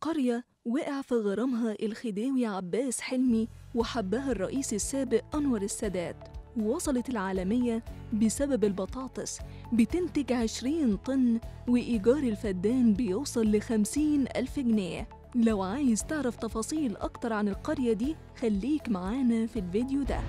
قرية وقع في غرامها الخديوي عباس حلمي وحبها الرئيس السابق أنور السادات وصلت العالمية بسبب البطاطس بتنتج 20 طن وإيجار الفدان بيوصل لخمسين ألف جنيه لو عايز تعرف تفاصيل أكتر عن القرية دي خليك معانا في الفيديو ده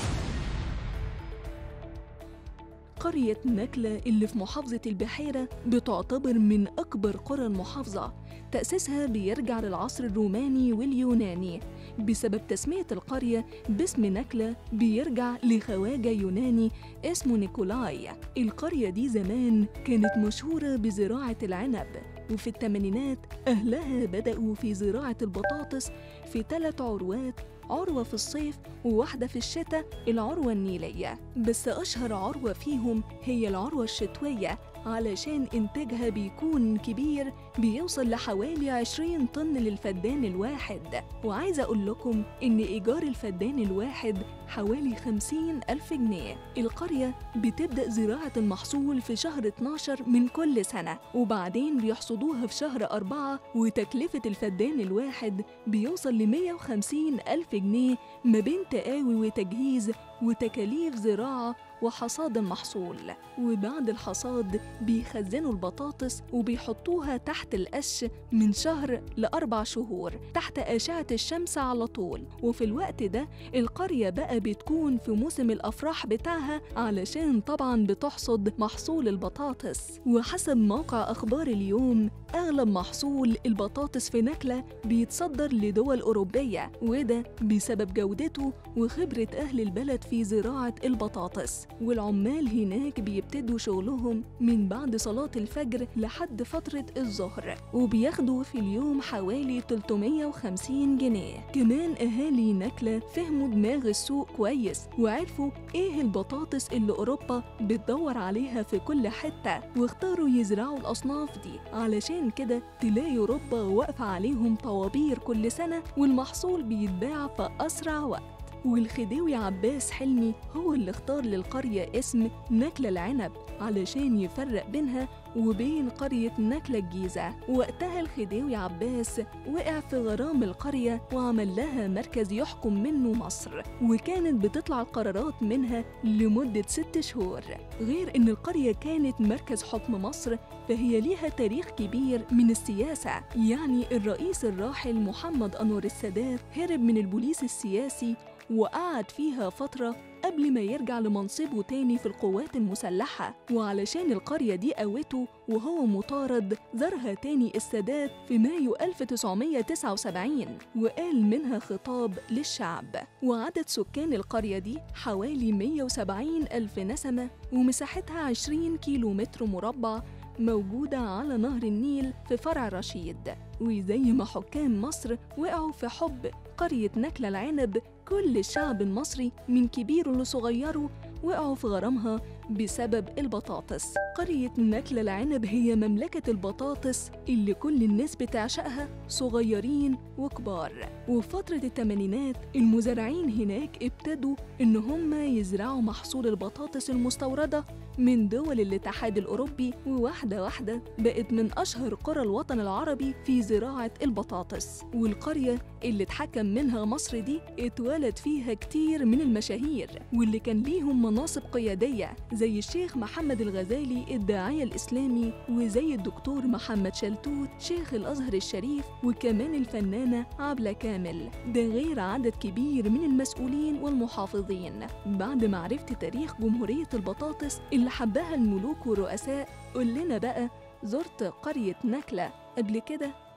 قرية نكلة اللي في محافظة البحيرة بتعتبر من أكبر قرى المحافظة تأسيسها بيرجع للعصر الروماني واليوناني بسبب تسمية القرية باسم نكلة بيرجع لخواجة يوناني اسمه نيكولاي القرية دي زمان كانت مشهورة بزراعة العنب وفي الثمانينات أهلها بدأوا في زراعة البطاطس في ثلاث عروات عروة في الصيف وواحدة في الشتاء العروة النيلية بس أشهر عروة فيهم هي العروة الشتوية علشان إنتاجها بيكون كبير بيوصل لحوالي 20 طن للفدان الواحد وعايزة أقول لكم إن إيجار الفدان الواحد حوالي 50 ألف جنيه القرية بتبدأ زراعة المحصول في شهر 12 من كل سنة وبعدين بيحصدوها في شهر أربعة وتكلفة الفدان الواحد بيوصل ل 150 ألف جنيه ما بين تقاوي وتجهيز وتكاليف زراعة وحصاد المحصول وبعد الحصاد بيخزنوا البطاطس وبيحطوها تحت القش من شهر لأربع شهور تحت أشعة الشمس على طول وفي الوقت ده القرية بقى بتكون في موسم الأفراح بتاعها علشان طبعا بتحصد محصول البطاطس وحسب موقع أخبار اليوم أغلب محصول البطاطس في نكلة بيتصدر لدول أوروبية وده بسبب جودته وخبرة أهل البلد في زراعة البطاطس والعمال هناك بيبتدوا شغلهم من بعد صلاة الفجر لحد فترة الظهر وبياخدوا في اليوم حوالي 350 جنيه كمان أهالي نكلة فهموا دماغ السوق كويس وعرفوا إيه البطاطس اللي أوروبا بتدور عليها في كل حتة واختاروا يزرعوا الأصناف دي علشان كده تلاقي أوروبا واقفة عليهم طوابير كل سنة والمحصول بيتباع في أسرع وقت والخديوي عباس حلمي هو اللي اختار للقرية اسم نكلة العنب علشان يفرق بينها وبين قرية نكلة الجيزة وقتها الخديوي عباس وقع في غرام القرية وعمل لها مركز يحكم منه مصر وكانت بتطلع القرارات منها لمدة ست شهور غير إن القرية كانت مركز حكم مصر فهي ليها تاريخ كبير من السياسة يعني الرئيس الراحل محمد أنور السادات هرب من البوليس السياسي وقعد فيها فترة قبل ما يرجع لمنصبه تاني في القوات المسلحة وعلشان القرية دي قوته وهو مطارد زارها تاني السادات في مايو 1979 وقال منها خطاب للشعب وعدد سكان القرية دي حوالي 170 ألف نسمة ومساحتها 20 كيلو متر مربع موجودة على نهر النيل في فرع رشيد وزي ما حكام مصر وقعوا في حب قرية نكلة العنب كل الشعب المصري من كبيره لصغيره وقعوا في غرامها بسبب البطاطس قرية نكلة العنب هي مملكة البطاطس اللي كل الناس بتعشقها صغيرين وكبار وفي فترة الثمانينات المزارعين هناك ابتدوا إن هم يزرعوا محصول البطاطس المستوردة من دول الاتحاد الأوروبي وواحدة واحدة بقت من أشهر قرى الوطن العربي في زراعة البطاطس والقرية اللي اتحكم منها مصر دي اتولد فيها كتير من المشاهير واللي كان ليهم مناصب قيادية زي الشيخ محمد الغزالي الداعية الإسلامي وزي الدكتور محمد شلتوت شيخ الأزهر الشريف وكمان الفنانة عبلة كامل ده غير عدد كبير من المسؤولين والمحافظين بعد ما عرفت تاريخ جمهورية البطاطس اللي حبها الملوك والرؤساء قول لنا بقى زرت قرية نكلة قبل كده